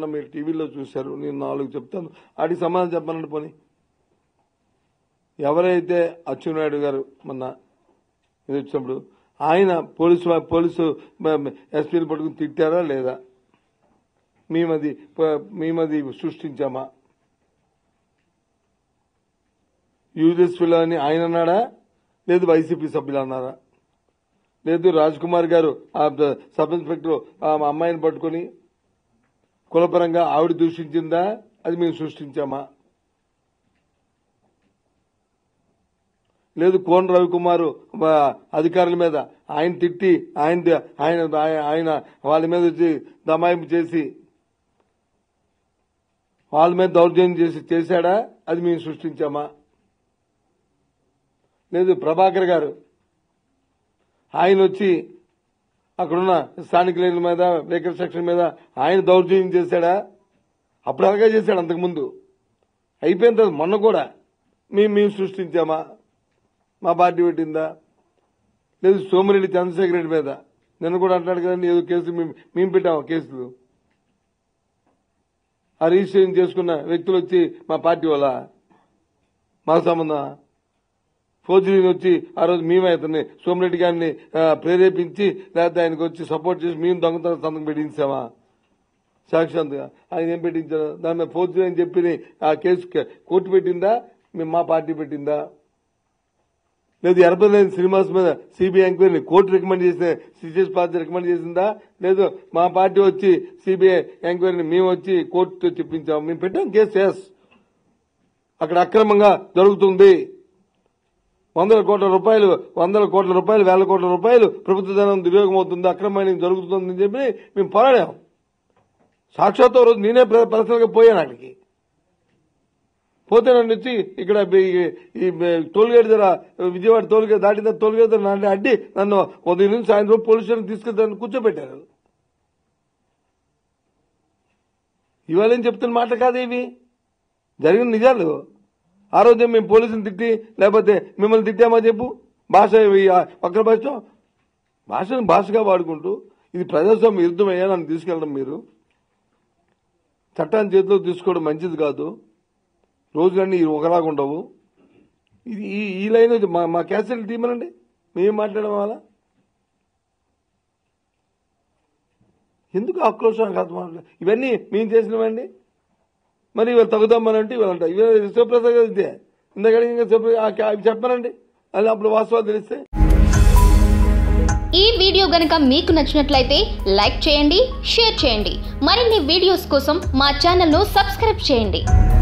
మీరు టీవీలో చూశారు నేను నాలుగు చెప్తాను వాటికి సమాధానం చెప్పాలంటే పోనీ ఎవరైతే అచ్చెన్నాయుడు గారు మొన్న ఇది వచ్చినప్పుడు ఆయన పోలీసు వా- పోలీసు ఎస్పీలు పట్టుకుని తిట్టారా లేదా మేమది ప- మేమది సృష్టించామా యూజెస్ఫుల్ అని ఆయన అన్నాడా లేదు వైసీపీ సభ్యులు అన్నారా లేదు రాజ్ కుమార్ గారు ఆ బ- సబ్ ఇన్స్పెక్టర్ ఆ అమ్మాయిని పట్టుకొని కులపరంగా ఆవిడ దూషించిందా అది మేము సృష్టించామా లేదు కోన రవికుమార్ ఆ, అధికారుల మీద ఆయన తిట్టి ఆయన ఆయన ఆయన వాళ్ళ మీద వచ్చి దమాయింపు చేసి వాళ్ళ మీద దౌర్జన్యం చేసి చేశాడా అది మేము సృష్టించామా లేదు ప్రభాకర్ గారు ఆయన వచ్చి అక్కడున్న స్థానికుల మీద వెహికల్ సెక్షన్ మీద ఆయన దౌర్జన్యం చేశాడా అప్పుడు అలాగే చేశాడు అంతకుముందు అయిపోయిన తర్వాత మొన్న కూడా మేము మేము సృష్టించామా మా పార్టీ పెట్టిందా లేదు సోమిరెడ్డి చంద్రశేఖర్ రెడ్డి మీద నిన్న కూడా అంటాడు కదండి ఏదో కేసు మేము మేము పెట్టాము కేసులు ఆ రిజిస్ట్రేషన్ చేసుకున్న వ్యక్తులు వచ్చి మా పార్టీ వాళ్ళ మా సంబంధం ఫోర్జరీని వచ్చి ఆ రోజు మేమే అతన్ని సోమిరెడ్డి గారిని ఆ, ప్రేరేపించి లేకపోతే ఆయనకు వచ్చి సపోర్ట్ చేసి మేము దొంగతనం సంతకం పెట్టించామా సాక్షాత్గా ఆయన ఏం పెట్టించారు దాని మీద ఫోర్జరీ అని చెప్పి ఆ కేసు కోర్టు పెట్టిందా మేము మా పార్టీ పెట్టిందా లేదు ఎర్రపల్లి శ్రీనివాస్ మీద సిబిఐ ఎంక్వైరీ కోర్టు రికమెండ్ చేసిన సిసిఎస్ పార్టీ రికమెండ్ చేసిందా లేదు మా పార్టీ వచ్చి సిబిఐ ఎంక్వైరీని మేము వచ్చి కోర్టు చెప్పించాము మేము పెట్టాం కేసు ఎస్ అక్కడ అక్రమంగా జరుగుతుంది వందల కోట్ల రూపాయలు వందల కోట్ల రూపాయలు వేల కోట్ల రూపాయలు ప్రభుత్వ ధనం దుర్యోగం అవుతుంది అక్రమమైన జరుగుతుందని చెప్పి మేము పోరాడాం సాక్షాత్ ఓ రోజు నేనే పర్సనల్ గా పోయాను అక్కడికి పోతే నన్ను వచ్చి ఇక్కడ ఈ- ఈ టోల్గేట్ దగ్గర విజయవాడ టోల్గేట్ దాటిన టోల్గేట్ దగ్గర నన్ను అడ్డి నన్ను ఉదయం నుంచి సాయంత్రం పోలీస్ స్టేషన్ తీసుకెళ్తాను కూర్చోబెట్టారు ఇవాళ ఏం చెప్తున్న మాట కాదు ఇవి జరిగిన నిజాలు ఆ రోజే మేము పోలీసుని తిట్టి లేకపోతే మిమ్మల్ని తిట్టామా చెప్పు భాష ఇవి ఆ వక్ర భాష భాషను భాషగా వాడుకుంటూ ఇది ప్రజాస్వామ్య యుద్ధమయ్యా నన్ను తీసుకెళ్ళడం మీరు చట్టాన్ని చేతిలో తీసుకోవడం మంచిది కాదు రోజులన్నీ ఒకలాగా ఉండవు ఇది ఈ ఈ లైన్ వచ్చి మా మా క్యాసెట్ తీమనండి మేము మాట్లాడడం వల్ల ఎందుకు ఆక్రోషం కాదు మాట్లాడ ఇవన్నీ మేము చేసినవండి మరి ఇవాళ తగ్గుదామనంటే ఇవాళ అంట ఇవాళ శివప్రసాద్ గారు ఇదే ఇందాక ఇంకా శివప్రసాద్ ఆ- అవి చెప్పనండి అది అప్పుడు వాస్తవాలు తెలిస్తే ఈ వీడియో గనుక మీకు నచ్చినట్లయితే లైక్ చేయండి షేర్ చేయండి మరిన్ని వీడియోస్ కోసం మా ఛానల్ను సబ్స్క్రైబ్ చేయండి